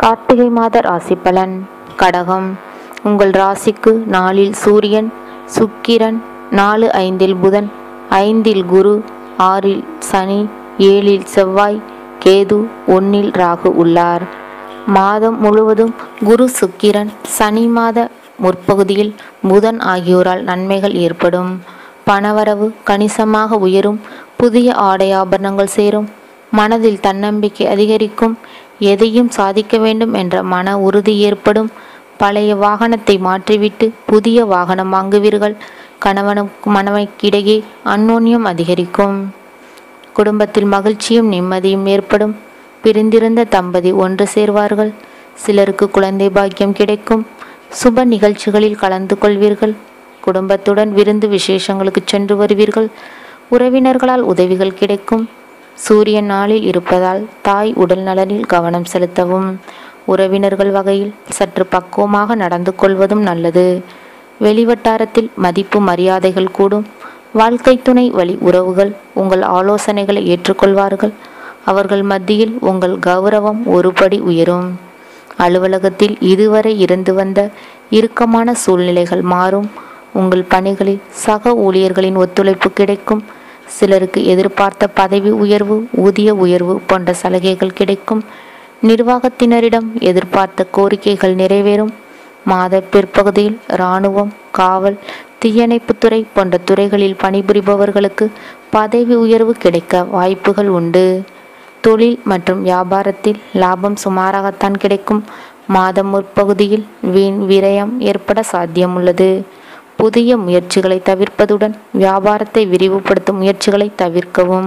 கார்த்திகை மாத ராசி பலன் கடகம் உங்கள் ராசிக்கு நாலில் சூரியன் சுக்கிரன் நாலு ஐந்தில் புதன் ஐந்தில் குரு ஆறில் சனி ஏழில் செவ்வாய் கேது ஒன்னில் ராகு உள்ளார் மாதம் முழுவதும் குரு சுக்கிரன் சனி மாத முற்பகுதியில் புதன் ஆகியோரால் நன்மைகள் ஏற்படும் பணவரவு கணிசமாக உயரும் புதிய ஆடை ஆபரணங்கள் சேரும் மனதில் தன்னம்பிக்கை அதிகரிக்கும் எதையும் சாதிக்க வேண்டும் என்ற மன உறுதி ஏற்படும் பழைய வாகனத்தை மாற்றிவிட்டு புதிய வாகனம் வாங்குவீர்கள் கணவனுக்கும் மனைவிக்கிடையே அந்யோன்யம் அதிகரிக்கும் குடும்பத்தில் மகிழ்ச்சியும் நிம்மதியும் ஏற்படும் பிரிந்திருந்த தம்பதி ஒன்று சேர்வார்கள் சிலருக்கு குழந்தை பாக்கியம் கிடைக்கும் சுப நிகழ்ச்சிகளில் கலந்து கொள்வீர்கள் குடும்பத்துடன் விருந்து விசேஷங்களுக்கு சென்று வருவீர்கள் உறவினர்களால் உதவிகள் கிடைக்கும் சூரியன் நாளில் இருப்பதால் தாய் உடல் நலனில் கவனம் செலுத்தவும் உறவினர்கள் வகையில் சற்று பக்குவமாக நடந்து கொள்வதும் நல்லது வெளிவட்டாரத்தில் மதிப்பு மரியாதைகள் கூடும் வாழ்க்கை துணை வழி உறவுகள் உங்கள் ஆலோசனைகளை ஏற்றுக்கொள்வார்கள் அவர்கள் மத்தியில் உங்கள் கௌரவம் ஒருபடி உயரும் அலுவலகத்தில் இதுவரை இருந்து வந்த இறுக்கமான சூழ்நிலைகள் மாறும் உங்கள் பணிகளில் சக ஊழியர்களின் ஒத்துழைப்பு கிடைக்கும் சிலருக்கு எதிர்பார்த்த பதவி உயர்வு ஊதிய உயர்வு போன்ற சலுகைகள் கிடைக்கும் நிர்வாகத்தினரிடம் எதிர்பார்த்த கோரிக்கைகள் நிறைவேறும் மாத பிற்பகுதியில் இராணுவம் காவல் தீயணைப்புத்துறை போன்ற துறைகளில் பணிபுரிபவர்களுக்கு பதவி உயர்வு கிடைக்க வாய்ப்புகள் உண்டு தொழில் மற்றும் வியாபாரத்தில் லாபம் சுமாராகத்தான் கிடைக்கும் மாதம் முற்பகுதியில் வீண் விரயம் ஏற்பட சாத்தியமுள்ளது புதிய முயற்சிகளை தவிர்ப்பதுடன் வியாபாரத்தை விரிவுபடுத்தும் முயற்சிகளை தவிர்க்கவும்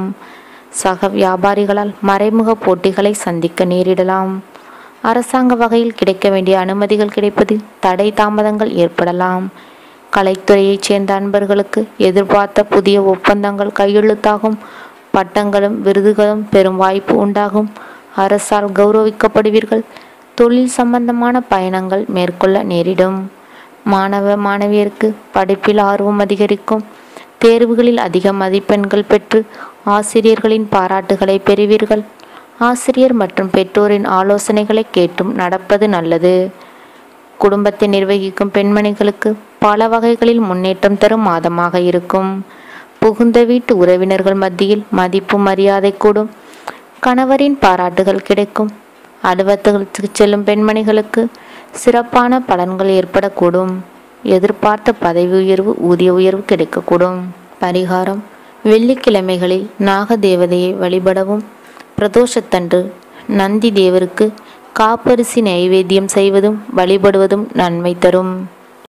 சக வியாபாரிகளால் மறைமுக போட்டிகளை சந்திக்க நேரிடலாம் அரசாங்க வகையில் கிடைக்க வேண்டிய அனுமதிகள் கிடைப்பதில் தடை தாமதங்கள் ஏற்படலாம் கலைத்துறையைச் சேர்ந்த அன்பர்களுக்கு எதிர்பார்த்த புதிய ஒப்பந்தங்கள் கையெழுத்தாகும் பட்டங்களும் விருதுகளும் பெறும் வாய்ப்பு உண்டாகும் அரசால் கௌரவிக்கப்படுவீர்கள் தொழில் சம்பந்தமான பயணங்கள் மேற்கொள்ள நேரிடும் மாணவ மாணவியருக்கு படிப்பில் ஆர்வம் அதிகரிக்கும் தேர்வுகளில் அதிக மதிப்பெண்கள் பெற்று ஆசிரியர்களின் பாராட்டுகளை பெறுவீர்கள் ஆசிரியர் மற்றும் பெற்றோரின் ஆலோசனைகளை கேட்டும் நடப்பது நல்லது குடும்பத்தை நிர்வகிக்கும் பெண்மணிகளுக்கு பல வகைகளில் முன்னேற்றம் தரும் மாதமாக இருக்கும் புகுந்த வீட்டு உறவினர்கள் மத்தியில் மதிப்பு மரியாதை கூடும் கணவரின் பாராட்டுகள் கிடைக்கும் அலுவலகத்துக்கு செல்லும் பெண்மணிகளுக்கு சிறப்பான பலன்கள் ஏற்படக்கூடும் எதிர்பார்த்த பதவி உயர்வு ஊதிய உயர்வு கிடைக்கக்கூடும் பரிகாரம் வெள்ளிக்கிழமைகளில் நாக தேவதையை வழிபடவும் பிரதோஷத்தன்று நந்தி தேவருக்கு காப்பரிசி நைவேத்தியம் செய்வதும் வழிபடுவதும் நன்மை தரும்